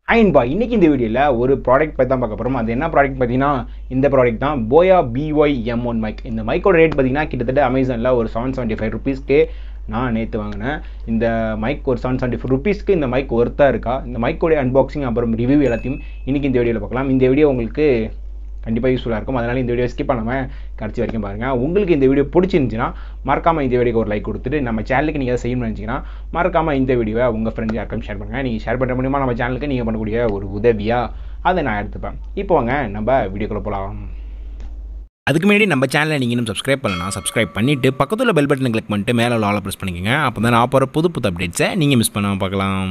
அயன்பா இன்னைக்கு இந்த வீடியோவில் ஒரு ப்ராடக்ட் பற்றி தான் பார்க்க போகிறோம் அது என்ன ப்ராடக்ட் பார்த்தீங்கன்னா இந்த ப்ராடக்ட் தான் போயா பிஒய் எம் ஒன் மைக் இந்த மைக்கோட ரேட் பார்த்தீங்கன்னா கிட்டத்தட்ட அமேசானில் ஒரு செவன் செவன்ட்டி ஃபைவ் ருபீஸ்க்கு நான் நேற்று வாங்கினேன் இந்த மைக் ஒரு செவன் செவன்ட்டி ஃபைவ் ருபீஸ்க்கு இந்த மைக் ஒர்த்தாக இருக்கா இந்த மைக்கோடைய அன்பாக்சிங் அப்புறம் ரிவ்யூ எல்லாத்தையும் இன்றைக்கி இந்த வீடியோவில் பார்க்கலாம் இந்த வீடியோ உங்களுக்கு கண்டிப்பாக யூஸ்ஃபுல்லாக இருக்கும் அதனால் இந்த வீடியோ ஸ்கிப் பண்ணாமல் கடைசி வரைக்கும் பாருங்கள் உங்களுக்கு இந்த வீடியோ பிடிச்சிருந்துச்சுன்னா மறக்காமல் இந்த வீடியோக்கு ஒரு லைக் கொடுத்துட்டு நம்ம சேனலுக்கு நீங்கள் செய்யணும்னு நினச்சிங்கன்னா மறக்காமல் இந்த வீடியோவை உங்கள் ஃப்ரெண்ட்ஸ் யாருக்கும் ஷேர் பண்ணுங்கள் நீங்கள் ஷேர் பண்ணுற மூலியமாக நம்ம சேனலுக்கு நீங்கள் பண்ணக்கூடிய ஒரு உதவியாக அதை நான் எடுத்துப்பேன் இப்போ வாங்க நம்ம வீடியோக்குள்ளே போகலாம் அதுக்கு முன்னாடி நம்ம சேனலை நீங்கள் இன்னும் சப்ஸ்கிரைப் பண்ணலாம் சப்ஸ்கிரைப் பண்ணிவிட்டு பக்கத்தில் பெல் பட்டனை கிளிக் பண்ணிட்டு மேலே உள்ள ஆளை ப்ரெஸ் பண்ணிக்கோங்க அப்போ தான் நான் போகிற புது புது அப்டேட்ஸை நீங்கள் மிஸ் பண்ணாமல் பார்க்கலாம்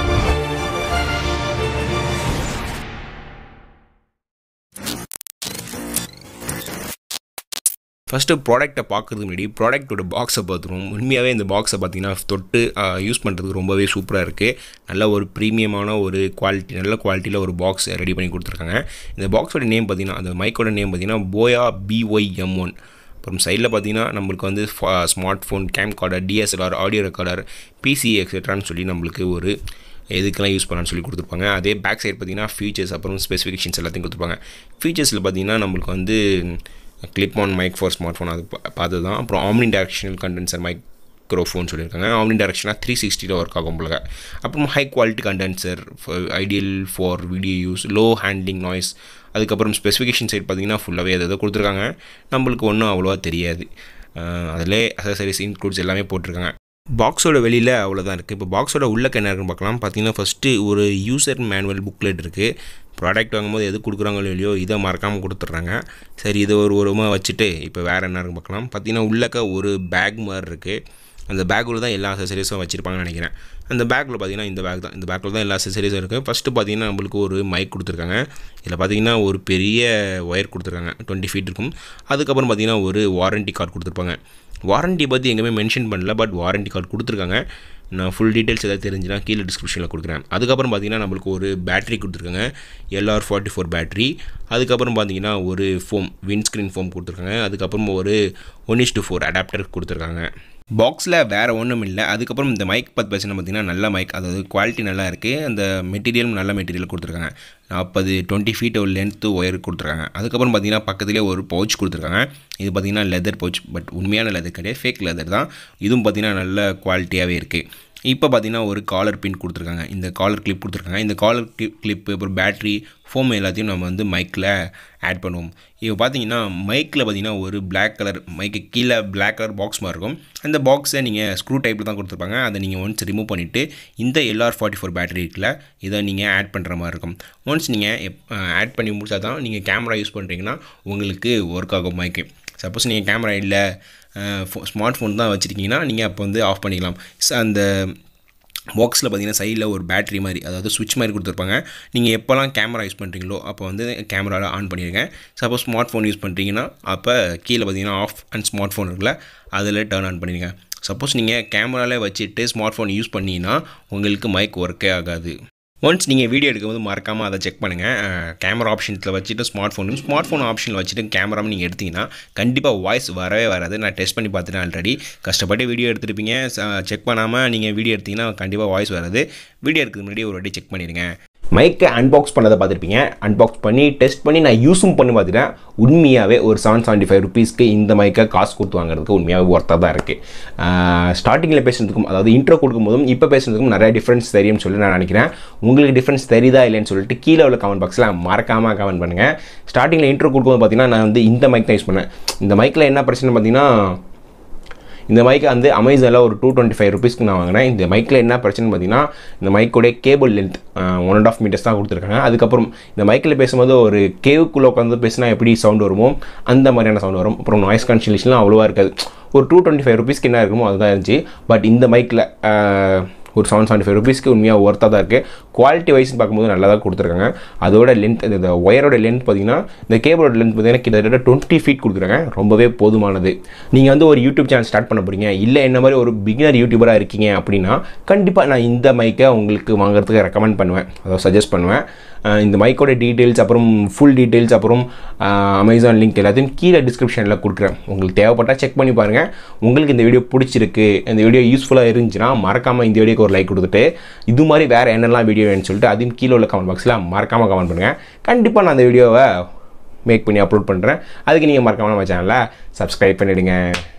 ஃபஸ்ட்டு ப்ராடக்ட்டை பார்க்குறதுக்கு முன்னாடி ப்ராடக்ட்டோட பாக்ஸை பார்த்துருவோம் உண்மையாகவே இந்த பாக்ஸை பார்த்தீங்கன்னா தொட்டு யூஸ் பண்ணுறதுக்கு ரொம்பவே சூப்பராக இருக்குது நல்ல ஒரு ப்ரீமியமான ஒரு குவாலிட்டி நல்ல குவாலிட்டியில் ஒரு பாக்ஸ் ரெடி பண்ணி கொடுத்துருக்காங்க இந்த பாக்ஸோட நேம் பார்த்தீங்கன்னா அந்த மைக்கோட நேம் பார்த்தீங்கன்னா போயா பிஒய் எம் ஒன் அப்புறம் சைடில் பார்த்தீங்கன்னா நம்மளுக்கு வந்து smart phone camcorder DSLR audio recorder PC எக்ஸெட்ரான்னு சொல்லி நம்மளுக்கு ஒரு எதுக்கெல்லாம் யூஸ் பண்ணலான்னு சொல்லி கொடுத்துருப்பாங்க அதே பேக் சைடு பார்த்தீங்கன்னா ஃபீச்சர்ஸ் அப்புறம் ஸ்பெசிஃபிகேஷன்ஸ் எல்லாத்தையும் கொடுத்துருப்பாங்க ஃபீச்சர்ஸில் பார்த்தீங்கன்னா நம்மளுக்கு வந்து clip on mic for smart phone அது பார்த்து தான் அப்புறம் ஆம்னி டேரக்ஷனல் கண்டென்சர் மைக்ரோஃபோன் சொல்லியிருக்காங்க ஆம்னி டேரக்ஷனாக த்ரீ சிக்ஸ்டியில் ஒர்க் ஆகும் போல அப்புறம் high quality condenser ideal for video use low handling noise அதுக்கப்புறம் ஸ்பெசிஃபிகேஷன் சைட் பார்த்தீங்கன்னா ஃபுல்லாகவே எதை எதோ கொடுத்துருக்காங்க நம்மளுக்கு ஒன்றும் அவ்வளோவா தெரியாது அதிலே அசசரிஸ் இன்க்ளூட்ஸ் எல்லாமே போட்டிருக்காங்க பாக்ஸோட வெளியில் அவ்வளோதான் இருக்குது இப்போ பாக்ஸோட உள்ளக்க என்ன இருக்குன்னு பார்க்கலாம் பார்த்தீங்கன்னா ஃபஸ்ட்டு ஒரு யூசர் மேனுவல் புக்லெட் இருக்குது ப்ராடக்ட் வாங்கும்போது எது கொடுக்குறாங்களோ இல்லையோ இதை மறக்காமல் கொடுத்துட்றாங்க சரி இதை ஒரு உரமாக வச்சுட்டு இப்போ வேறு என்ன இருக்குன்னு பார்க்கலாம் பார்த்தீங்கன்னா உள்ளக்க ஒரு பேக் மாதிரி இருக்குது அந்த பேக்கில் தான் எல்லா அசசரிஸும் வச்சுருப்பாங்கன்னு நினைக்கிறேன் அந்த பேக்கில் பார்த்தீங்கன்னா இந்த பேக் தான் இந்த பேக்கில் தான் எல்லா அசசரிஸும் இருக்குது ஃபஸ்ட்டு பார்த்தீங்கன்னா நம்மளுக்கு ஒரு மைக் கொடுத்துருக்காங்க இதில் பார்த்தீங்கன்னா ஒரு பெரிய ஒயர் கொடுத்துருக்காங்க டுவெண்ட்டி ஃபீட் இருக்கும் அதுக்கப்புறம் பார்த்தீங்கன்னா ஒரு வாரண்ட்டி கார்டு கொடுத்துருப்பாங்க வாரண்ட்டி பற்றி எங்கேயுமே மென்ஷன் பண்ணல பட் வாரண்ட்டி கார்டு கொடுத்துருக்காங்க நான் ஃபுல் டீட்டெயில்ஸ் எதாவது தெரிஞ்சுன்னா கீழே டிஸ்கிரிப்ஷனில் கொடுக்குறேன் அதுக்கப்புறம் பார்த்தீங்கன்னா நம்மளுக்கு ஒரு பேட்டரி கொடுத்துருக்காங்க எல்ஆர் ஃபார்ட்டி ஃபோர் பேட்டரி அதுக்கப்புறம் பார்த்தீங்கன்னா ஒரு ஃபோம் விண்ட்ஸ்க்ரீன் ஃபோம் கொடுத்துருக்காங்க அதுக்கப்புறம் ஒரு one is to four adapter கொடுத்துருக்காங்க பாக்ஸில் வேறு ஒன்றும் இல்லை அதுக்கப்புறம் இந்த மைக் பற்றி பேசினா பார்த்தீங்கன்னா நல்ல மைக் அதாவது குவாலிட்டி நல்லா இருக்குது அந்த மெட்டீரியலும் நல்ல மெட்டீரியல் கொடுத்துருக்காங்க நாற்பது டுவெண்ட்டி ஃபீட் ஒரு லென்த்து ஒயர் கொடுத்துருக்காங்க அதுக்கப்புறம் பார்த்தீங்கன்னா பக்கத்துலேயே ஒரு பவுச் கொடுத்துருக்காங்க இது பார்த்தீங்கன்னா லெதர் பவுச் பட் உண்மையான லெதர் கிடையாது ஃபேக் லெதர் தான் இதுவும் பார்த்தீங்கன்னா நல்ல குவாலிட்டியாகவே இருக்குது இப்போ பார்த்தீங்கன்னா ஒரு காலர் பின் கொடுத்துருக்காங்க இந்த காலர் கிளிப் கொடுத்துருக்காங்க இந்த காலர் கிளிப் கிளிப்பு அப்புறம் பேட்ரி ஃபோம் எல்லாத்தையும் நம்ம வந்து மைக்கில் ஆட் பண்ணுவோம் இப்போ பார்த்தீங்கன்னா மைக்கில் பார்த்தீங்கன்னா ஒரு பிளாக் கலர் மைக்கு கீழே பிளாக் கலர் பாக்ஸ் மாதிரி இருக்கும் அந்த பாக்ஸை நீங்கள் ஸ்க்ரூ டைப்பில் தான் கொடுத்துருப்பாங்க அதை நீங்கள் ஒன்ஸ் ரிமூவ் பண்ணிவிட்டு இந்த எல்ஆர் ஃபார்ட்டி ஃபோர் பேட்டரி இருக்குல்ல இதை நீங்கள் ஆட் பண்ணுற மாதிரி இருக்கும் ஒன்ஸ் நீங்கள் ஆட் பண்ணி முடிச்சா தான் நீங்கள் கேமரா யூஸ் பண்ணுறீங்கன்னா உங்களுக்கு ஒர்க் ஆகும் மைக்கு சப்போஸ் நீங்கள் கேமரா இல்லை ஸ்மார்ட் ஃபோன் தான் வச்சுருக்கீங்கன்னா நீங்கள் அப்போ வந்து ஆஃப் பண்ணிக்கலாம் அந்த பாக்ஸில் பார்த்தீங்கன்னா சைடில் ஒரு பேட்டரி மாதிரி அதாவது சுவிட்ச் மாதிரி கொடுத்துருப்பாங்க நீங்கள் எப்போல்லாம் கேமரா யூஸ் பண்ணுறீங்களோ அப்போ வந்து கேமராவில் ஆன் பண்ணிடுங்க சப்போஸ் ஸ்மார்ட் ஃபோன் யூஸ் பண்ணுறீங்கன்னா அப்போ கீழே பார்த்தீங்கன்னா ஆஃப் அண்ட் ஸ்மார்ட் ஃபோன் இருக்குல்ல அதில் டேர்ன் ஆன் பண்ணிடுங்க சப்போஸ் நீங்கள் கேமராவில் வச்சுட்டு ஸ்மார்ட் ஃபோன் யூஸ் பண்ணிங்கன்னா உங்களுக்கு மைக் ஒர்க்கே ஆகாது ஒன்ஸ் நீங்கள் வீடியோ எடுக்கும்போது மறக்காமல் அதை செக் பண்ணுங்கள் கேமரா ஆப்ஷன்ஸில் வச்சுட்டு ஸ்மார்ட் ஃபோனும் ஸ்மார்ட் ஃபோன் ஆப்ஷனில் வச்சுட்டு கேமராவும் நீங்கள் எடுத்திங்கன்னா கண்டிப்பாக வாய்ஸ் வரவே வராது நான் டெஸ்ட் பண்ணி பார்த்துட்டேன் ஆல்ரெடி கஷ்டப்பட்டு வீடியோ எடுத்துருப்பீங்க செக் பண்ணாமல் நீங்கள் வீடியோ எடுத்திங்கன்னா கண்டிப்பாக வாய்ஸ் வராது வீடியோ எடுக்கிறதுக்கு முன்னாடி ஒரு வாட்டி செக் பண்ணிடுங்க மைக்கை அன்பாக்ஸ் பண்ணதை பார்த்துருப்பீங்க அன்பாக்ஸ் பண்ணி டெஸ்ட் பண்ணி நான் யூஸும் பண்ணி பார்த்துட்டேன் உண்மையாகவே ஒரு செவன் செவன்ட்டி ஃபைவ் ருபீஸ்க்கு இந்த மைக்கை காசு கொடுத்து வாங்குறதுக்கு உண்மையாகவே ஒர்த்தாக தான் இருக்குது ஸ்டார்டிங்கில் பேசுனதுக்கும் அதாவது இன்ட்ரோ கொடுக்கும்போதும் இப்போ பேசுனதுக்கும் நிறைய டிஃப்ரென்ஸ் தெரியும்னு சொல்லி நான் நினைக்கிறேன் உங்களுக்கு டிஃப்ரென்ஸ் தெரியுதா இல்லைன்னு சொல்லிட்டு கீழே உள்ள கமெண்ட் பாக்ஸில் மறக்காமல் கமெண்ட் பண்ணுங்கள் ஸ்டார்டிங்கில் இன்ட்ரோ கொடுக்கும்போது பார்த்தீங்கன்னா நான் வந்து இந்த மைக் தான் யூஸ் பண்ணேன் இந்த மைக்கில் என்ன பிரச்சனை பார்த்தீங்கன்னா இந்த மைக்கை வந்து அமேசானில் ஒரு டூ டுவெண்ட்டி ஃபைவ் ருபீஸ்க்கு நான் வாங்கினேன் இந்த மைக்கில் என்ன பிரச்சனை பார்த்தீங்கன்னா இந்த மைக்கோடைய cable length one and half metres தான் கொடுத்துருக்காங்க அதுக்கப்புறம் இந்த மைக்கில் பேசும்போது ஒரு கேவுக்குள்ளே உட்காந்து பேசினா எப்படி சவுண்ட் வருமோ அந்த மாதிரியான சவுண்ட் வரும் அப்புறம் நாய்ஸ் கன்சலேஷன்லாம் அவ்வளோவா இருக்காது ஒரு டூ டுவெண்ட்டி ஃபைவ் ருபீஸ்க்கு என்ன இருக்குமோ அதுதான் இருந்துச்சு பட் இந்த மைக்கில் ஒரு செவன் செவன்ட்டி ஃபைவ் ருபீஸ்க்கு உண்மையாக ஒர்த்தாக தான் இருக்குது குவாலிட்டி வைஸ்னு பார்க்கும்போது நல்லா தான் கொடுத்துருக்காங்க அதோட லென்த் இந்த ஒயரோட லென்த் பார்த்தீங்கன்னா இந்த கேபிளோட லென்த் பார்த்தீங்கன்னா கிட்டத்தட்ட டுவெண்ட்டி ஃபீட் கொடுக்குறாங்க ரொம்பவே போதுமானது நீங்கள் வந்து ஒரு யூடியூப் சேனல் ஸ்டார்ட் பண்ண போகிறீங்க இல்லை என்ன மாதிரி ஒரு பிகினர் யூடியூபராக இருக்கீங்க அப்படின்னா கண்டிப்பாக நான் இந்த மைக்கை உங்களுக்கு வாங்குறதுக்கு ரெக்கமெண்ட் பண்ணுவேன் அதாவது சஜஸ்ட் பண்ணுவேன் அஹ் இந்த மைக்கோட டீட்டெயில்ஸ் அப்புறம் ஃபுல் டீட்டெயில்ஸ் அப்புறம் அமேசான் லிங்க் எல்லாத்தையும் கீழே டிஸ்கிரிப்ஷனில் கொடுக்குறேன் உங்களுக்கு தேவைப்பட்டால் செக் பண்ணி பாருங்கள் உங்களுக்கு இந்த வீடியோ பிடிச்சிருக்கு இந்த வீடியோ யூஸ்ஃபுல்லாக இருந்துச்சுன்னா மறக்காமல் இந்த வீடியோக்கு ஒரு லைக் கொடுத்துட்டு இது மாதிரி வேறு என்னெல்லாம் வீடியோ வேணும்னு சொல்லிட்டு அதையும் கீழே உள்ள கமெண்ட் பாக்ஸில் மறக்காமல் கமெண்ட் பண்ணுங்கள் கண்டிப்பாக நான் அந்த வீடியோவை மேக் பண்ணி அப்லோட் பண்ணுறேன் அதுக்கு நீங்கள் மறக்காமல் நம்ம சேனலை சப்ஸ்கிரைப் பண்ணிவிடுங்க